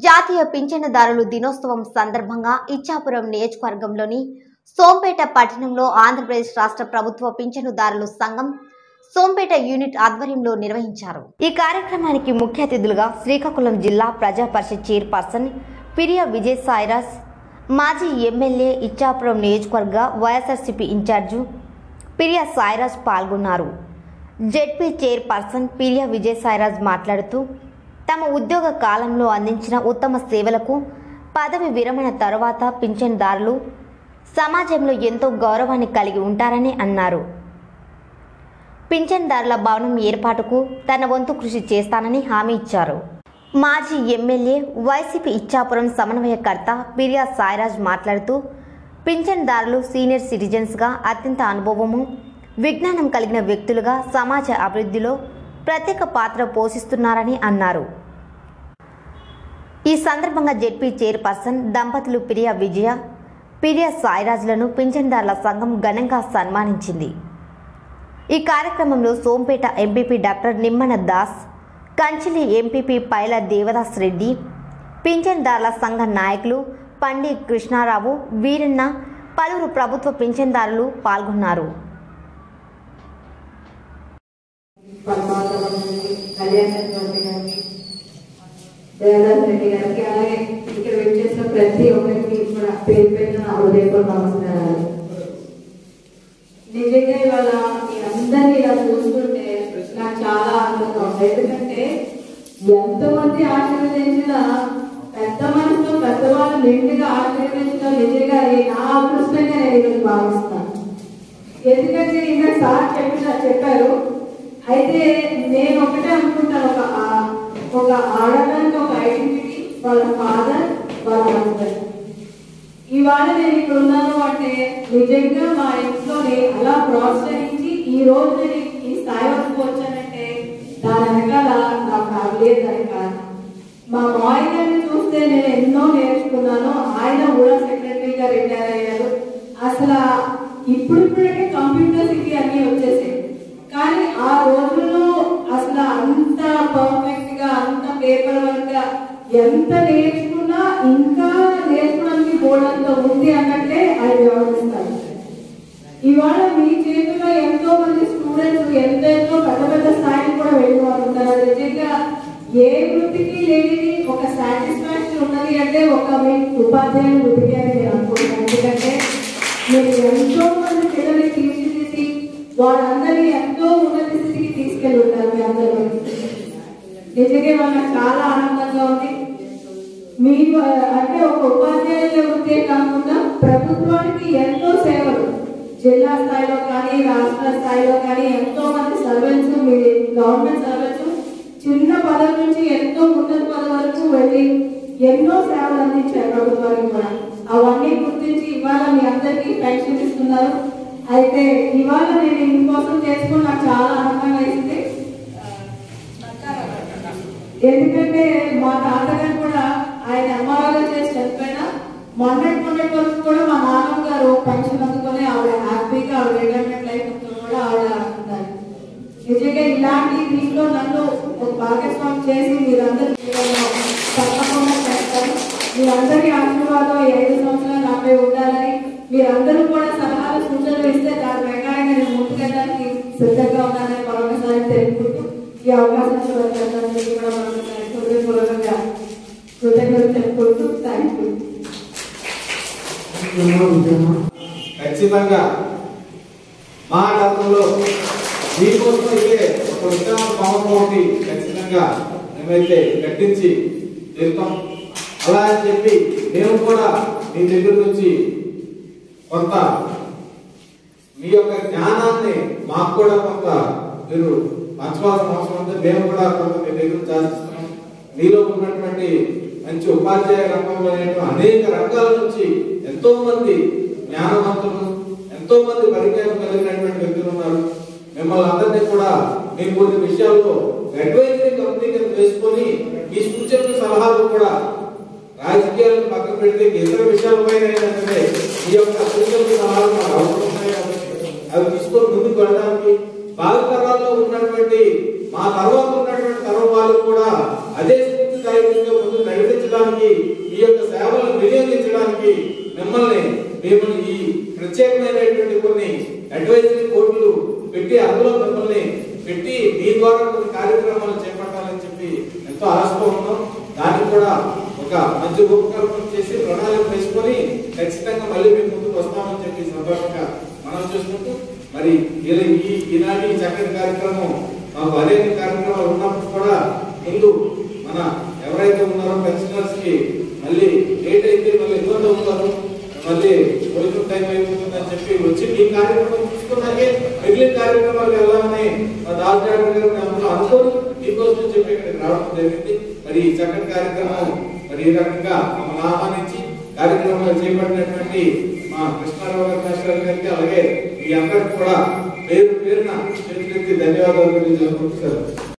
జాతీయ పింఛనుదారులు దినోత్సవం సందర్భంగా ఇచ్చాపురం నియోజకవర్గంలోని సోంపేట పట్టణంలో ఆంధ్రప్రదేశ్ రాష్ట్ర ప్రభుత్వ పింఛనుదారులు సంఘం సోంపేట యూనిట్ ఆధ్వర్యంలో నిర్వహించారు ఈ కార్యక్రమానికి ముఖ్య అతిథులుగా శ్రీకాకుళం జిల్లా ప్రజా పరిషత్ చైర్పర్సన్ పిరియా విజయ్ సాయిరాజ్ మాజీ ఎమ్మెల్యే ఇచ్చాపురం నియోజకవర్గ వైఎస్ఆర్సీపీ ఇన్ఛార్జు పిరియా సాయిరాజ్ పాల్గొన్నారు జెడ్పీ చైర్పర్సన్ పిరియా విజయ్ సాయిరాజ్ మాట్లాడుతూ తమ ఉద్యోగ కాలంలో అందించిన ఉత్తమ సేవలకు పదవి విరమణ తరువాత పింఛన్దారులు సమాజంలో ఎంతో గౌరవాన్ని కలిగి ఉంటారని అన్నారు పింఛన్దారుల భవనం ఏర్పాటుకు తన వంతు కృషి చేస్తానని హామీ ఇచ్చారు మాజీ ఎమ్మెల్యే వైసీపీ ఇచ్చాపురం సమన్వయకర్త పిరియా సాయిరాజ్ మాట్లాడుతూ పింఛన్దారులు సీనియర్ సిటిజన్స్గా అత్యంత అనుభవము విజ్ఞానం కలిగిన వ్యక్తులుగా సమాజ అభివృద్ధిలో ప్రత్యేక పాత్ర పోషిస్తున్నారని అన్నారు ఈ సందర్భంగా జెడ్పీ చైర్పర్సన్ దంపతులు పిరియా విజయ పిరియా సాయిరాజులను పింఛన్దారుల సంఘం ఘనంగా సన్మానించింది ఈ కార్యక్రమంలో Sompeta MPP doctor Nimmana Das Kanchili MPP Paila Devadas Reddy పింఛన్దారుల సంఘ నాయకులు పండి కృష్ణారావు వీరన్న పలువురు ప్రభుత్వ పింఛన్దారులు పాల్గొన్నారు పద్మావతి కళ్యాణ్ చక్రవర్తి గారికి దేవదాస్ రెడ్డి గారికి అలాగే ఇక్కడ వచ్చేసిన ప్రతి ఒక్కరికి కూడా పేరు పేరున నా హృదయపూర్వక నమస్కారాలు నిజంగా ఇవాళ మీ అందరినీ ఇలా చూస్తుంటే నాకు చాలా ఆనందంగా ఉంది ఎందుకంటే ఎంతమంది ఆశీర్వదించినా పెద్ద మనసుతో పెద్దవాళ్ళు నిండుగా ఆశీర్వదించడం నిజంగా అది నా అదృష్టంగా నేను ఈరోజు భావిస్తాను ఎందుకంటే ఇంకా సార్ చెప్పిన చెప్పారు అయితే నేను ఒకటే అనుకుంటాను ఒక ఆ- ఒక ఆడడానికి ఒక ఐడెంటిటీ వాళ్ళ ఫాదర్ వాళ్ళ హస్బెండ్ ఇవాళ నేను ఇక్కడ ఉన్నాను అంటే నిజంగా మా ఇంట్లోని అలా ప్రోత్సహించి ఈ రోజు నేను ఈ స్థాయి వరకు వచ్చానంటే దాని వెనకాల నా ఫ్యామిలీ దాని కారణం మా మాయ గారిని చూస్తే నేను ఎన్నో నేర్చుకున్నాను ఆయన కూడా సెక్రటరీగా రిటైర్ అయ్యారు అసలు ఇప్పుడిప్పుడే కంప్యూటర్ సిటీ అన్ని వచ్చేసాయి కానీ ఆ రోజుల్లో అసలు అంత పర్ఫెక్ట్ గా అంత పేపర్ వర్క్ గా ఎంత నేర్చుకున్నా ఇంకా నేర్చుకోవడానికి బోర్డంత ఉంది అన్నట్లే ఆయన వ్యవహరిస్తారు ఇవాళ మీ చేతిలో ఎంతో మంది స్టూడెంట్స్ ఎంతెంతో పెద్ద పెద్ద స్థాయికి కూడా వెళ్ళిన వాళ్ళు ఉంటారు అది నిజంగా ఏ వృత్తికి లేనిది ఒక సాటిస్ఫాక్షన్ ఉన్నది అంటే ఒక మీ ఉపాధ్యాయుల వృత్తికి అని నేను అనుకుంటున్నాను ఎందుకంటే మీరు ఎంతో మంది పిల్లల్ని తీర్చిదిద్ది వాళ్ళందరినీ ఎంతో ఉన్నత స్థితికి తీసుకెళ్ళి ఉంటారు మీ అందరూ నిజంగా వాళ్ళకి చాలా ఆనందంగా ఉంది మీకు ఆ, అంటే ఒక ఉపాధ్యాయుల వృత్తే కాకుండా ప్రభుత్వానికి ఎంతో సేవలు జిల్లా స్థాయిలో కానీ రాష్ట్ర స్థాయిలో కానీ ఎంతో మంది సర్వెంట్స్ మీ గవర్నమెంట్ సర్వెంట్స్ చిన్న పదవి నుంచి ఎంతో ఉన్నత పదవి వరకు వెళ్ళి ఎన్నో సేవలు అందించారు ప్రభుత్వానికి కూడా అవన్నీ గుర్తించి ఇవాళ మీ అందరికీ పెన్షన్ ఇస్తున్నారు అయితే ఇవాళ నేను ఇందుకోసం చేసుకుని నాకు చాలా ఆనందంగా వేసింది ఎందుకంటే మా తాతగారు కూడా ఆయన ఎంఆర్ఓగా చేసి చనిపోయినా మొన్నటి మొన్నటి వరకు కూడా మా నాన్నమ్మ గారు పెన్షన్ అందుకొని ఆవిడ హ్యాపీగా ఆవిడ రిటైర్మెంట్ లైఫ్ కూడా ఆవిడ ఉన్నారు నిజంగా ఇలాంటి దీంట్లో నన్ను ఒక భాగస్వామి చేసి మీరందరూ జీవనంలో తప్పకుండా చేస్తారు మీరందరి ఆశీర్వాదం ఈ ఐదు సంవత్సరాలు నాపై ఉండాలని మీరందరూ కూడా సలహాలు సూచనలు ఇస్తే దాని ప్రకారంగా నేను ముందుకెళ్ళడానికి సిద్ధంగా ఉన్నానని మరొకసారి తెలుపుకుంటూ ఈ అవకాశం ఇచ్చినందుకు కూడా మరొకసారి హృదయపూర్వకంగా కృతజ్ఞతలు తెలుపుకుంటూ థ్యాంక్ యూ ఖచ్చితంగా మా గతంలో మీకోసం అయితే ఒక విత్తనాల భవనం ఒకటి ఖచ్చితంగా మేమైతే కట్టించి వెళ్తాం అలా అని చెప్పి మేము కూడా మీ దగ్గర నుంచి కొంత మీ యొక్క జ్ఞానాన్ని మాకు కూడా కొంత మీరు పంచవలసిన అవసరం ఉంది మేము కూడా కొంత మీ దగ్గర చేస్తున్నాం మీలో ఉన్నటువంటి మంచి ఉపాధ్యాయ రంగంలో అనేక రంగాల నుంచి ఎంతో మంది జ్ఞానవంతులు ఎంతో మంది పరిజ్ఞానం కలిగినటువంటి వ్యక్తులు ఉన్నారు మిమ్మల్ని అందరినీ కూడా మేము కొన్ని విషయాల్లో అడ్వైజరీ కమిటీ కింద వేసుకొని ఈ సూచనలు సలహాలు కూడా రాజకీయాలను పక్కన పెడితే ఇతర విషయాలపైన ఏంటంటే ఈ యొక్క సూచనలు సలహాలు మాకు అవసరం ఉన్నాయి కాబట్టి అవి తీసుకొని ముందుకు వెళ్ళడానికి భావితరాల్లో ఉన్నటువంటి మా తర్వాత ఉన్నటువంటి తరం వాళ్ళు కూడా అదే స్ఫూర్తిదాయకంగా ముందుకు నడిపించడానికి పెట్టి మీ ద్వారా కొన్ని కార్యక్రమాలు చేపట్టాలని చెప్పి ఎంతో ఆశతో ఉన్నాం దానికి కూడా ఒక మంచి రూపకల్పన చేసి ప్రణాళిక వేసుకొని ఖచ్చితంగా మళ్ళీ మేము ముందుకు వస్తామని చెప్పి సంతోషంగా మనం చేసుకుంటూ మరి ఇలా ఈ ఈనాటి ఈ చక్కటి కార్యక్రమం మాకు అనేక కార్యక్రమాలు ఉన్నప్పుడు కూడా ముందు మన ఎవరైతే ఉన్నారో పెన్షనర్స్ కి మళ్ళీ లేట్ అయితే మళ్ళీ ఇబ్బంది అవుతారు మళ్ళీ భోజనం టైం అయిపోతుందని చెప్పి వచ్చి మీ కార్యక్రమం చూసుకున్నాకే మిగిలిన కార్యక్రమాలు వెళ్ళామని మా దాల్చాడు గారు అందరూ అనుకోని మీకోసం చెప్పి ఇక్కడికి రావడం జరిగింది మరి ఈ చక్కటి కార్యక్రమం మరి ఈ రకంగా మమ్మల్ని ఆహ్వానించి కార్యక్రమాలు చేపట్టినటువంటి మా కృష్ణారావు గారి మాస్టర్ గారికి అలాగే మీ అందరికి కూడా పేరు పేరున చేతులెత్తి ధన్యవాదాలు తెలియజేసుకుంటున్నారు